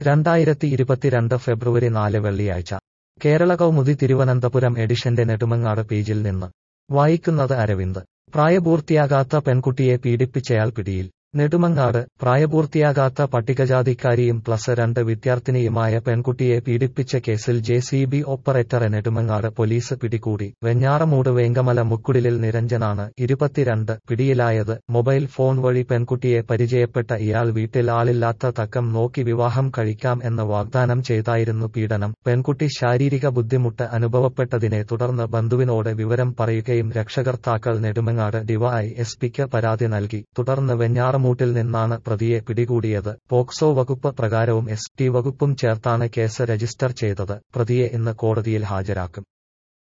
രണ്ടായിരത്തി ഇരുപത്തിരണ്ട് ഫെബ്രുവരി നാല് വെള്ളിയാഴ്ച കേരള കൗമുദി തിരുവനന്തപുരം എഡിഷന്റെ നെടുമങ്ങാട് പേജിൽ നിന്ന് വായിക്കുന്നത് അരവിന്ദ് പ്രായപൂർത്തിയാകാത്ത പെൺകുട്ടിയെ പീഡിപ്പിച്ചയാൾ പിടിയിൽ നെടുമങ്ങാട് പ്രായപൂർത്തിയാകാത്ത പട്ടികജാതിക്കാരിയും പ്ലസ് രണ്ട് വിദ്യാർത്ഥിനിയുമായ പെൺകുട്ടിയെ പീഡിപ്പിച്ച കേസിൽ ജെ സി ബി ഓപ്പറേറ്ററെ നെടുമങ്ങാട് പോലീസ് പിടികൂടി വെഞ്ഞാറമൂട് വേങ്കമല മുക്കുടിലിൽ നിരഞ്ജനാണ് ഇരുപത്തിരണ്ട് പിടിയിലായത് മൊബൈൽ ഫോൺ വഴി പെൺകുട്ടിയെ പരിചയപ്പെട്ട ഇയാൾ വീട്ടിൽ ആളില്ലാത്ത തക്കം നോക്കി വിവാഹം കഴിക്കാം എന്ന് വാഗ്ദാനം ചെയ്തായിരുന്നു പീഡനം പെൺകുട്ടി ശാരീരിക ബുദ്ധിമുട്ട് അനുഭവപ്പെട്ടതിനെ തുടർന്ന് ബന്ധുവിനോട് വിവരം പറയുകയും രക്ഷകർത്താക്കൾ നെടുമങ്ങാട് ഡിവൈ എസ് പിക്ക് പരാതി നൽകി തുടർന്ന് വെഞ്ഞാറ മൂട്ടിൽ നിന്നാണ് പ്രതിയെ പിടികൂടിയത് പോക്സോ വകുപ്പ് പ്രകാരവും എസ് ടി വകുപ്പും ചേർത്താണ് കേസ് രജിസ്റ്റർ ചെയ്തത് പ്രതിയെ ഇന്ന് കോടതിയിൽ ഹാജരാക്കും